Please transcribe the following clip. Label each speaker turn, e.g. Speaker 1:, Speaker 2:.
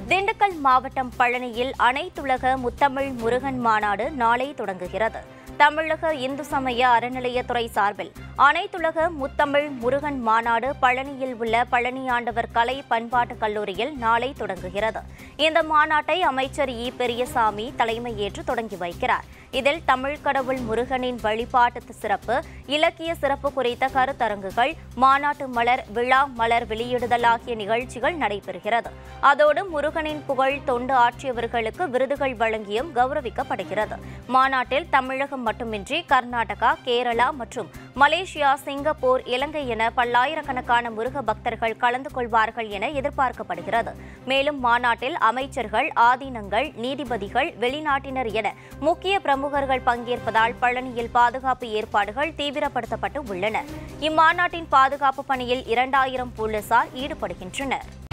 Speaker 1: திண்டுக்கல் மாவட்டம் பழனியில் அனைத்துலக முத்தமிழ் முருகன் மாநாடு நாளை தொடங்குகிறது தமிழக இந்து சமய அறநிலையத்துறை சார்பில் அனைத்துலக முத்தமிழ் முருகன் மாநாடு பழனியில் உள்ள பழனியாண்டவர் கலை பண்பாட்டுக் கல்லூரியில் நாளை தொடங்குகிறது இந்த மாநாட்டை அமைச்சர் இ பெரியசாமி தலைமையேற்று தொடங்கி வைக்கிறார் இதில் தமிழ் கடவுள் முருகனின் வழிபாட்டு சிறப்பு இலக்கிய சிறப்பு குறித்த கருத்தரங்குகள் மாநாட்டு மலர் விழா மலர் வெளியிடுதல் ஆகிய நிகழ்ச்சிகள் நடைபெறுகிறது அதோடு முருகனின் புகழ் தொண்டு ஆற்றியவர்களுக்கு விருதுகள் வழங்கியும் கௌரவிக்கப்படுகிறது மாநாட்டில் தமிழகம் மட்டுமின்றி கர்நாடகா கேரளா மற்றும் மலேசியா சிங்கப்பூர் இலங்கை என பல்லாயிரக்கணக்கான முருக பக்தர்கள் கலந்து கொள்வார்கள் என எதிர்பார்க்கப்படுகிறது மேலும் மாநாட்டில் அமைச்சர்கள் ஆதீனங்கள் நீதிபதிகள் வெளிநாட்டினர் என முக்கிய பிரமுகர்கள் பங்கேற்பதால் பழனியில் பாதுகாப்பு ஏற்பாடுகள் தீவிரப்படுத்தப்பட்டு உள்ளன இம்மாநாட்டின் பாதுகாப்பு பணியில் இரண்டாயிரம் போலீசார் ஈடுபடுகின்றனர்